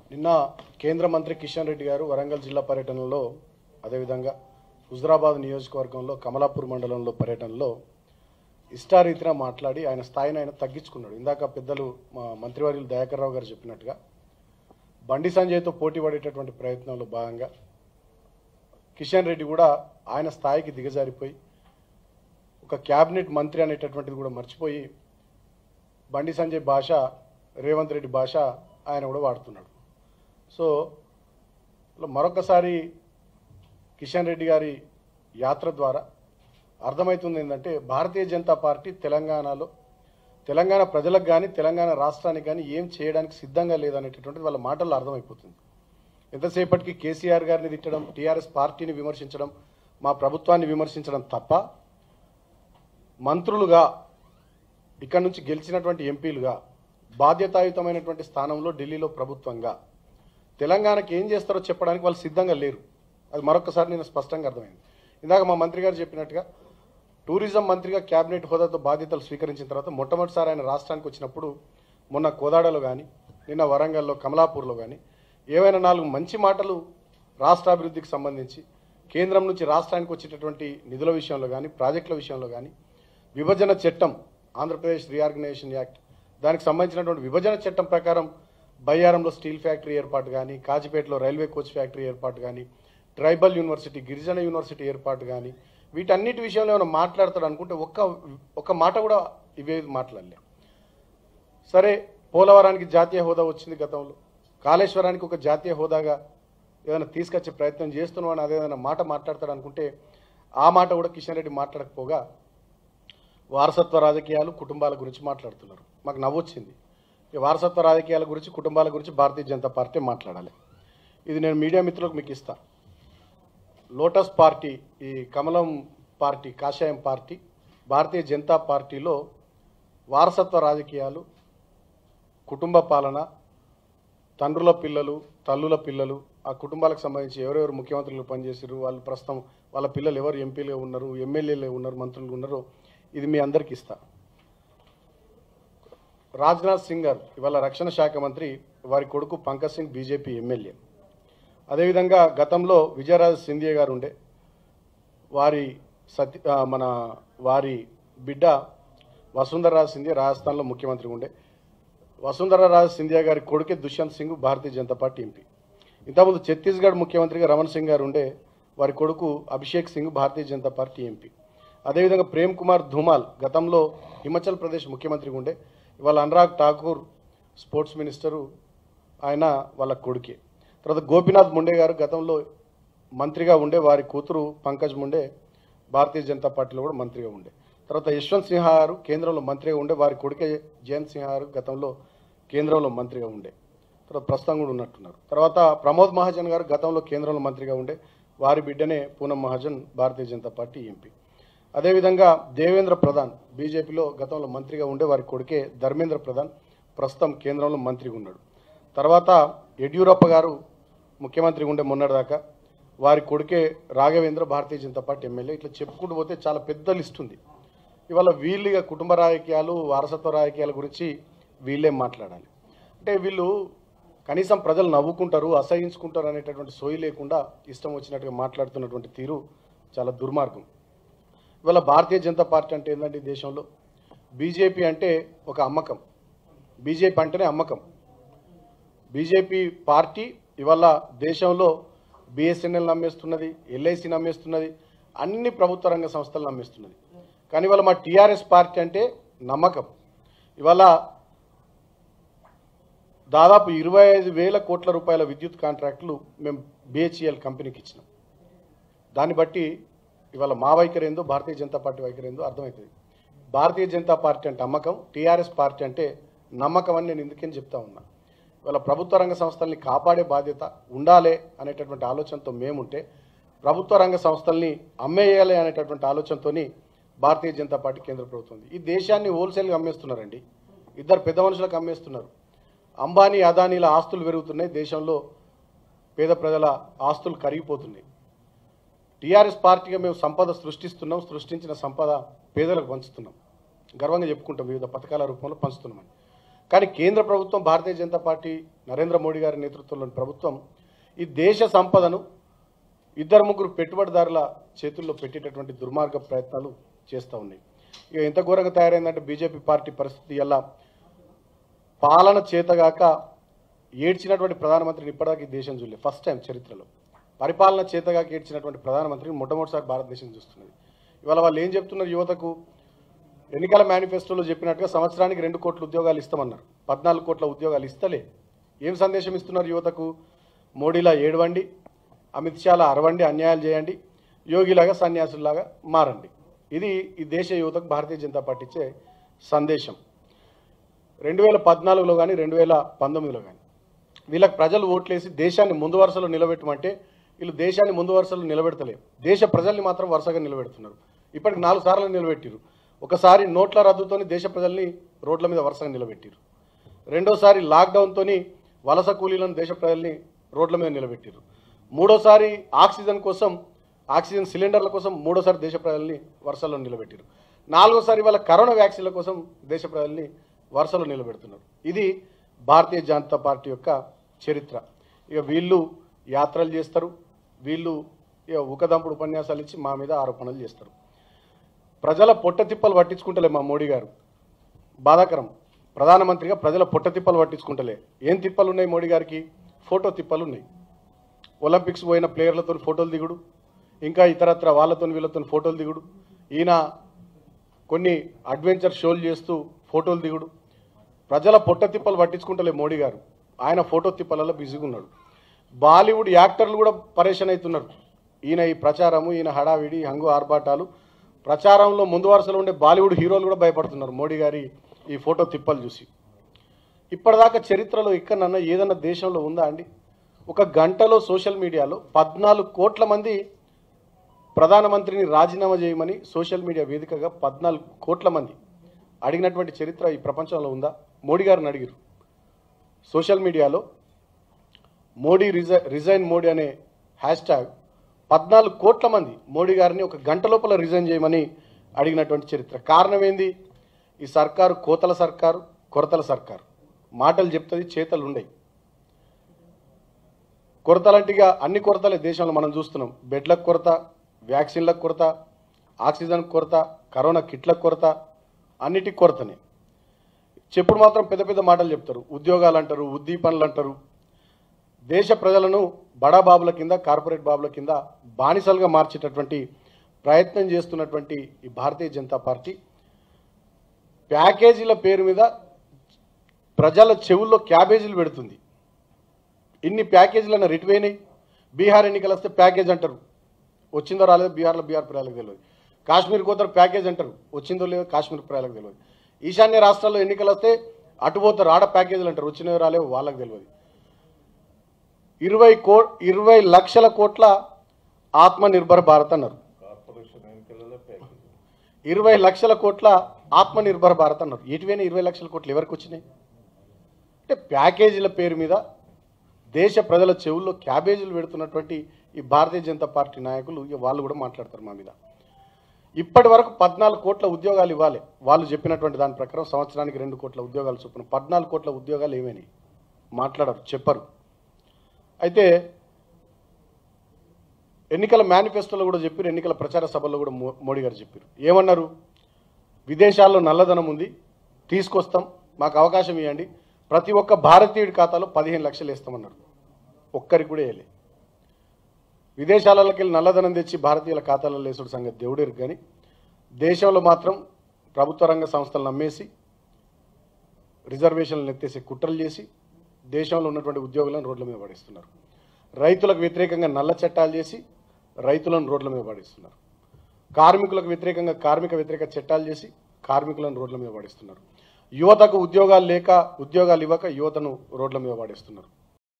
నిన్న కేంద్ర మంత్రి కిషన్ రెడ్డి గారు వరంగల్ జిల్లా పర్యటనలో అదేవిధంగా హుజరాబాద్ నియోజకవర్గంలో కమలాపూర్ మండలంలో పర్యటనలో ఇష్టారీతిన మాట్లాడి ఆయన స్థాయిని ఆయన తగ్గించుకున్నాడు ఇందాక పెద్దలు మా మంత్రివర్యులు దయాకర్ రావు గారు చెప్పినట్టుగా బండి సంజయ్తో పోటీ పడేటటువంటి ప్రయత్నంలో భాగంగా కిషన్ రెడ్డి కూడా ఆయన స్థాయికి దిగజారిపోయి ఒక క్యాబినెట్ మంత్రి అనేటటువంటిది కూడా మర్చిపోయి బండి సంజయ్ భాష రేవంత్ రెడ్డి భాష ఆయన కూడా వాడుతున్నాడు సో ఇలా మరొకసారి కిషన్ రెడ్డి గారి యాత్ర ద్వారా అర్థమవుతుంది ఏంటంటే భారతీయ జనతా పార్టీ తెలంగాణలో తెలంగాణ ప్రజలకు కానీ తెలంగాణ రాష్ట్రానికి కానీ ఏం చేయడానికి సిద్ధంగా లేదనేటటువంటిది వాళ్ళ మాటల్లో అర్థమైపోతుంది ఎంతసేపటికి కేసీఆర్ గారిని తిట్టడం టీఆర్ఎస్ పార్టీని విమర్శించడం మా ప్రభుత్వాన్ని విమర్శించడం తప్ప మంత్రులుగా ఇక్కడ నుంచి గెలిచినటువంటి ఎంపీలుగా బాధ్యతాయుతమైనటువంటి స్థానంలో ఢిల్లీలో ప్రభుత్వంగా తెలంగాణకి ఏం చేస్తారో చెప్పడానికి వాళ్ళు సిద్ధంగా లేరు అది మరొకసారి నేను స్పష్టంగా అర్థమైంది ఇందాక మా మంత్రి గారు చెప్పినట్టుగా టూరిజం మంత్రిగా కేబినెట్ హోదాతో బాధ్యతలు స్వీకరించిన తర్వాత మొట్టమొదటిసారి ఆయన రాష్ట్రానికి వచ్చినప్పుడు మొన్న కోదాడలో కానీ నిన్న వరంగల్లో కమలాపూర్లో కానీ ఏవైనా నాలుగు మంచి మాటలు రాష్ట్ర అభివృద్ధికి సంబంధించి కేంద్రం నుంచి రాష్ట్రానికి వచ్చేటటువంటి నిధుల విషయంలో కానీ ప్రాజెక్టుల విషయంలో కానీ విభజన చట్టం ఆంధ్రప్రదేశ్ రీఆర్గనైజేషన్ యాక్ట్ దానికి సంబంధించినటువంటి విభజన చట్టం ప్రకారం బయ్యారంలో స్టీల్ ఫ్యాక్టరీ ఏర్పాటు కానీ కాజిపేటలో రైల్వే కోచ్ ఫ్యాక్టరీ ఏర్పాటు కానీ ట్రైబల్ యూనివర్సిటీ గిరిజన యూనివర్సిటీ ఏర్పాటు కానీ వీటన్నిటి విషయంలో ఏమైనా మాట్లాడతాడు అనుకుంటే ఒక్క ఒక్క మాట కూడా ఇవే మాట్లాడలే సరే పోలవరానికి జాతీయ హోదా వచ్చింది గతంలో కాళేశ్వరానికి ఒక జాతీయ హోదాగా ఏదైనా తీసుకొచ్చే ప్రయత్నం చేస్తున్నాం అని అదేదైనా మాట మాట్లాడతాడు అనుకుంటే ఆ మాట కూడా కిషన్ రెడ్డి మాట్లాడకపోగా వారసత్వ రాజకీయాలు కుటుంబాల గురించి మాట్లాడుతున్నారు మాకు నవ్వొచ్చింది ఈ వారసత్వ రాజకీయాల గురించి కుటుంబాల గురించి భారతీయ జనతా పార్టీ మాట్లాడాలి ఇది నేను మీడియా మిత్రులకు మీకు ఇస్తా లోటస్ పార్టీ ఈ కమలం పార్టీ కాషాయం పార్టీ భారతీయ జనతా పార్టీలో వారసత్వ రాజకీయాలు కుటుంబ పాలన తండ్రుల పిల్లలు తల్లుల పిల్లలు ఆ కుటుంబాలకు సంబంధించి ఎవరెవరు ముఖ్యమంత్రులు పనిచేసారు వాళ్ళు ప్రస్తుతం వాళ్ళ పిల్లలు ఎవరు ఎంపీలుగా ఉన్నారు ఎమ్మెల్యేలు ఉన్నారు మంత్రులు ఉన్నారో ఇది మీ అందరికి ఇస్తా రాజ్నాథ్ సింగ్ గారు ఇవాళ రక్షణ శాఖ మంత్రి వారి కొడుకు పంకజ్ సింగ్ బీజేపీ ఎమ్మెల్యే అదేవిధంగా గతంలో విజయరాజ సింధియా గారు ఉండే వారి సతీ ఆ, మన వారి బిడ్డ వసుంధరాజ్ సింధియా రాజస్థాన్లో ముఖ్యమంత్రి ఉండే వసుంధరారాజ్ సింధియా గారి కొడుకే దుష్యంత్ సింగ్ భారతీయ జనతా పార్టీ ఎంపీ ఇంతకుముందు ఛత్తీస్గఢ్ ముఖ్యమంత్రిగా రమణ్ సింగ్ గారు ఉండే వారి కొడుకు అభిషేక్ సింగ్ భారతీయ జనతా పార్టీ ఎంపీ అదేవిధంగా ప్రేమ్ కుమార్ ధుమాల్ గతంలో హిమాచల్ ప్రదేశ్ ముఖ్యమంత్రిగా ఉండే ఇవాళ అనురాగ్ ఠాకూర్ స్పోర్ట్స్ మినిస్టరు ఆయన వాళ్ళ కొడుకే తర్వాత గోపీనాథ్ ముండే గారు గతంలో మంత్రిగా ఉండే వారి కూతురు పంకజ్ ముండే భారతీయ జనతా పార్టీలో కూడా మంత్రిగా ఉండే తర్వాత యశ్వంత్ సిన్హా గారు కేంద్రంలో మంత్రిగా ఉండే వారి కొడుకే జయంత్ సిన్హా గారు గతంలో కేంద్రంలో మంత్రిగా ఉండే తర్వాత ప్రస్తుతం కూడా ఉన్నట్టున్నారు తర్వాత ప్రమోద్ మహాజన్ గారు గతంలో కేంద్రంలో మంత్రిగా ఉండే వారి బిడ్డనే పూనం మహాజన్ భారతీయ జనతా పార్టీ ఎంపీ అదేవిధంగా దేవేంద్ర ప్రధాన్ బీజేపీలో గతంలో మంత్రిగా ఉండే వారి కొడుకే ధర్మేంద్ర ప్రధాన్ ప్రస్తుతం కేంద్రంలో మంత్రిగా ఉన్నాడు తర్వాత యడ్యూరప్ప గారు ముఖ్యమంత్రిగా ఉండే మొన్నటిదాకా వారి కొడుకే రాఘవేంద్ర భారతీయ జనతా పార్టీ ఎమ్మెల్యే ఇట్లా చెప్పుకుంటూ పోతే చాలా పెద్ద లిస్ట్ ఉంది ఇవాళ వీళ్ళుగా కుటుంబ రాజకీయాలు వారసత్వ రాజకీయాల గురించి వీళ్ళే మాట్లాడాలి అంటే వీళ్ళు కనీసం ప్రజలు నవ్వుకుంటారు అసహించుకుంటారు అనేటటువంటి సోయి లేకుండా ఇష్టం వచ్చినట్టుగా మాట్లాడుతున్నటువంటి తీరు చాలా దుర్మార్గం ఇవాళ భారతీయ జనతా పార్టీ అంటే ఏంటంటే ఈ దేశంలో బీజేపీ అంటే ఒక అమ్మకం బీజేపీ అంటేనే అమ్మకం బీజేపీ పార్టీ ఇవాళ దేశంలో బిఎస్ఎన్ఎల్ నమ్మేస్తున్నది ఎల్ఐసి నమ్మేస్తున్నది అన్ని ప్రభుత్వ రంగ సంస్థలు నమ్మేస్తున్నది కానీ ఇవాళ మా టీఆర్ఎస్ పార్టీ అంటే నమ్మకం ఇవాళ దాదాపు ఇరవై ఐదు వేల కోట్ల రూపాయల విద్యుత్ కాంట్రాక్టులు మేము బిహెచ్ఈఎల్ కంపెనీకి ఇచ్చినాం దాన్ని బట్టి ఇవాళ మా వైఖరి ఏందో భారతీయ జనతా పార్టీ వైఖరి ఏందో అర్థమవుతుంది భారతీయ జనతా పార్టీ అంటే అమ్మకం టీఆర్ఎస్ పార్టీ అంటే నమ్మకం అని నేను ఎందుకని చెప్తా ఉన్నా ఇవాళ ప్రభుత్వ రంగ సంస్థల్ని కాపాడే బాధ్యత ఉండాలి అనేటటువంటి ఆలోచనతో మేముంటే ప్రభుత్వ రంగ సంస్థల్ని అమ్మేయాలి అనేటటువంటి ఆలోచనతోని భారతీయ జనతా పార్టీ కేంద్ర ప్రభుత్వం ఉంది ఈ దేశాన్ని హోల్సేల్గా అమ్మేస్తున్నారండి ఇద్దరు పెద్ద మనుషులకు అమ్మేస్తున్నారు అంబానీ అదానీల ఆస్తులు పెరుగుతున్నాయి దేశంలో పేద ప్రజల ఆస్తులు కరిగిపోతున్నాయి టీఆర్ఎస్ పార్టీగా మేము సంపద సృష్టిస్తున్నాం సృష్టించిన సంపద పేదలకు పంచుతున్నాం గర్వంగా చెప్పుకుంటాం వివిధ పథకాల రూపంలో పంచుతున్నామని కానీ కేంద్ర ప్రభుత్వం భారతీయ జనతా పార్టీ నరేంద్ర మోడీ గారి నేతృత్వంలోని ప్రభుత్వం ఈ దేశ సంపదను ఇద్దరు ముగ్గురు పెట్టుబడిదారుల చేతుల్లో పెట్టేటటువంటి దుర్మార్గ ప్రయత్నాలు చేస్తూ ఉన్నాయి ఇక ఎంత ఘోరంగా తయారైందంటే బీజేపీ పార్టీ పరిస్థితి ఎలా పాలన చేతగాక ఏడ్చినటువంటి ప్రధానమంత్రిని ఇప్పటిదాకా ఈ దేశం చూడలేదు ఫస్ట్ టైం చరిత్రలో పరిపాలన చేతగాక ఏడ్చినటువంటి ప్రధానమంత్రిని మొట్టమొదటిసారి భారతదేశం చూస్తున్నది ఇవాళ వాళ్ళు ఏం చెప్తున్నారు యువతకు ఎన్నికల మేనిఫెస్టోలో చెప్పినట్టుగా సంవత్సరానికి రెండు కోట్ల ఉద్యోగాలు ఇస్తామన్నారు పద్నాలుగు కోట్ల ఉద్యోగాలు ఇస్తలే ఏం సందేశం ఇస్తున్నారు యువతకు మోడీలా ఏడవండి అమిత్ షాలా అరవండి అన్యాయాలు చేయండి యోగిలాగా సన్యాసుల్లాగా మారండి ఇది ఈ దేశ యువతకు భారతీయ జనతా పార్టీ ఇచ్చే సందేశం రెండు వేల పద్నాలుగులో కానీ రెండు వేల పంతొమ్మిదిలో కానీ వీళ్ళకి ప్రజలు ఓట్లేసి దేశాన్ని ముందు వరుసలో నిలబెట్టమంటే వీళ్ళు దేశాన్ని ముందు వరుసలో నిలబెడతలేరు దేశ ప్రజల్ని మాత్రం వరుసగా నిలబెడుతున్నారు ఇప్పటికి నాలుగు సార్లు నిలబెట్టిరు ఒకసారి నోట్ల రద్దుతోని దేశ ప్రజల్ని రోడ్ల మీద వరుసగా నిలబెట్టిరు రెండోసారి లాక్డౌన్తోని వలస కూలీలను దేశ ప్రజల్ని రోడ్ల మీద నిలబెట్టిరు మూడోసారి ఆక్సిజన్ కోసం ఆక్సిజన్ సిలిండర్ల కోసం మూడోసారి దేశ ప్రజల్ని వరుసలో నిలబెట్టిరు నాలుగోసారి వాళ్ళ కరోనా వ్యాక్సిన్ల కోసం దేశ ప్రజల్ని వరుసలో నిలబెడుతున్నారు ఇది భారతీయ జనతా పార్టీ యొక్క చరిత్ర ఇక వీళ్ళు యాత్రలు చేస్తారు వీళ్ళు ఇక ఉకదంపుడు ఉపన్యాసాలు ఇచ్చి మా మీద ఆరోపణలు చేస్తారు ప్రజల పొట్ట తిప్పలు పట్టించుకుంటలే మా మోడీ గారు బాధాకరం ప్రధానమంత్రిగా ప్రజల పొట్ట తిప్పలు పట్టించుకుంటలే ఏం తిప్పలు ఉన్నాయి మోడీ గారికి ఫోటో తిప్పలు ఉన్నాయి ఒలింపిక్స్ పోయిన ప్లేయర్లతో ఫోటోలు దిగుడు ఇంకా ఇతరత్ర వాళ్ళతో వీళ్ళతో ఫోటోలు దిగుడు ఈయన కొన్ని అడ్వెంచర్ షోలు చేస్తూ ఫోటోలు దిగుడు ప్రజల పొట్ట తిప్పలు పట్టించుకుంటలే మోడీ గారు ఆయన ఫోటో తిప్పలలో బిజీగా ఉన్నాడు బాలీవుడ్ యాక్టర్లు కూడా పరేషాన్ అవుతున్నారు ఈయన ఈ ప్రచారము ఈయన హడావిడి హంగు ఆర్భాటాలు ప్రచారంలో ముందు వరుసలో ఉండే బాలీవుడ్ హీరోలు కూడా భయపడుతున్నారు మోడీ గారి ఈ ఫోటో తిప్పలు చూసి ఇప్పటిదాకా చరిత్రలో ఇక్కడన్నా ఏదన్నా దేశంలో ఉందా అండి ఒక గంటలో సోషల్ మీడియాలో పద్నాలుగు కోట్ల మంది ప్రధానమంత్రిని రాజీనామా చేయమని సోషల్ మీడియా వేదికగా పద్నాలుగు కోట్ల మంది అడిగినటువంటి చరిత్ర ఈ ప్రపంచంలో ఉందా మోడీ గారిని అడిగారు సోషల్ మీడియాలో మోడీ రిజై రిజైన్ మోడీ అనే హ్యాష్ ట్యాగ్ పద్నాలుగు కోట్ల మంది మోడీ గారిని ఒక గంట లోపల రిజైన్ చేయమని అడిగినటువంటి చరిత్ర కారణం ఏంది ఈ సర్కారు కోతల సర్కారు కొరతల సర్కారు మాటలు చెప్తుంది చేతలు ఉండయి కొరతలంటిగా అన్ని కొరతలే దేశంలో మనం చూస్తున్నాం బెడ్లకు కొరత వ్యాక్సిన్లకు కొరత ఆక్సిజన్ కొరత కరోనా కిట్లకు కొరత అన్నిటికి కొరతనే చెప్పుడు మాత్రం పెద్ద పెద్ద మాటలు చెప్తారు ఉద్యోగాలు అంటారు ఉద్దీపనలు అంటారు దేశ ప్రజలను బడా బాబుల కింద కార్పొరేట్ బాబుల కింద బానిసలుగా మార్చేటటువంటి ప్రయత్నం చేస్తున్నటువంటి ఈ భారతీయ జనతా పార్టీ ప్యాకేజీల పేరు మీద ప్రజల చెవుల్లో క్యాబేజీలు పెడుతుంది ఇన్ని ప్యాకేజీలను రిటువైనాయి బీహార్ ఎన్నికలు వస్తే ప్యాకేజ్ అంటారు వచ్చిందో రాలేదో బీహార్లో బీహార్ ప్రజలకు తెలియదు కాశ్మీర్ పోతారు ప్యాకేజ్ అంటారు వచ్చిందో లేదో కాశ్మీర్ ప్రజలకు తెలియదు ఈశాన్య రాష్ట్రాల్లో ఎన్నికలు వస్తే అటు పోతారు ఆడ ప్యాకేజీలు అంటారు వచ్చినో రాలేవో వాళ్ళకి తెలియదు ఇరవై కో ఇరవై లక్షల కోట్ల ఆత్మ నిర్భర్ భారత్ అన్నారు ఇరవై లక్షల కోట్ల ఆత్మ నిర్భర్ భారత్ అన్నారు ఎటువైనా ఇరవై లక్షల కోట్లు ఎవరికి వచ్చినాయి అంటే ప్యాకేజీల పేరు మీద దేశ ప్రజల చెవుల్లో క్యాబేజీలు పెడుతున్నటువంటి ఈ భారతీయ జనతా పార్టీ నాయకులు ఇక వాళ్ళు కూడా మాట్లాడతారు మా మీద ఇప్పటి వరకు పద్నాలుగు కోట్ల ఉద్యోగాలు ఇవ్వాలి వాళ్ళు చెప్పినటువంటి దాని ప్రకారం సంవత్సరానికి రెండు కోట్ల ఉద్యోగాలు చొప్పున పద్నాలుగు కోట్ల ఉద్యోగాలు ఏమైనాయి మాట్లాడరు చెప్పరు అయితే ఎన్నికల మేనిఫెస్టోలో కూడా చెప్పారు ఎన్నికల ప్రచార సభల్లో కూడా మో- మోడీ గారు చెప్పారు ఏమన్నారు విదేశాల్లో నల్లధనం ఉంది తీసుకొస్తాం మాకు అవకాశం ఇవ్వండి ప్రతి ఒక్క భారతీయుడి ఖాతాలో పదిహేను లక్షలు వేస్తామన్నారు ఒక్కరికి కూడా వేయలే విదేశాలకి వెళ్ళి నల్లధనం తెచ్చి భారతీయుల ఖాతాలలో వేసుడు సంగతి దేవుడేరు కానీ దేశంలో మాత్రం ప్రభుత్వ రంగ సంస్థలు నమ్మేసి రిజర్వేషన్లు ఎత్తేసి కుట్రలు చేసి దేశంలో ఉన్నటువంటి ఉద్యోగులను రోడ్ల మీద పడేస్తున్నారు రైతులకు వ్యతిరేకంగా నల్ల చట్టాలు చేసి రైతులను రోడ్ల మీద పడేస్తున్నారు కార్మికులకు వ్యతిరేకంగా కార్మిక వ్యతిరేక చట్టాలు చేసి కార్మికులను రోడ్ల మీద పడేస్తున్నారు యువతకు ఉద్యోగాలు లేక ఉద్యోగాలు ఇవ్వక యువతను రోడ్ల మీద పడేస్తున్నారు